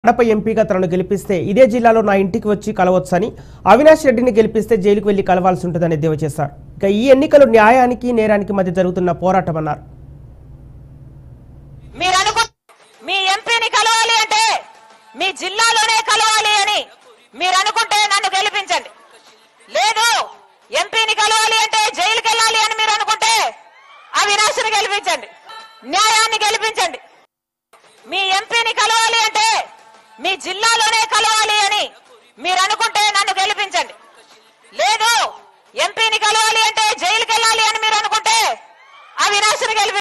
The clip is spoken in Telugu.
కడప ఎంపీగా తనను గెలిపిస్తే ఇదే జిల్లాలో నా ఇంటికి వచ్చి కలవచ్చని అవినాష్ రెడ్డిని గెలిపిస్తే జైలుకు వెళ్లి కలవాల్సి ఉంటుందని ఎద్దేవా చేశారు ఇక ఈ ఎన్నికలు న్యాయానికి నేరానికి మధ్య జరుగుతున్న పోరాటం అన్నారు మీరు అనుకు మీ ఎంపీని కలవాలి అంటే మీ జిల్లాలోనే కలవాలి అని మీరు అనుకుంటే నన్ను గెలిపించండి లేదు ఎంపీని కలవాలి అంటే జైలుకి వెళ్ళాలి అని మీరు అనుకుంటే అవినాశిని గెలిపించండి న్యాయాన్ని గెలిపించండి మీ ఎంపీని కలవాలి అంటే మీ జిల్లాలోనే కలవాలి అని మీరు అనుకుంటే నన్ను గెలిపించండి లేదు ఎంపీని కలవాలి అంటే జైలుకి వెళ్ళాలి అని మీరు అనుకుంటే అవినాశిని గెలిపి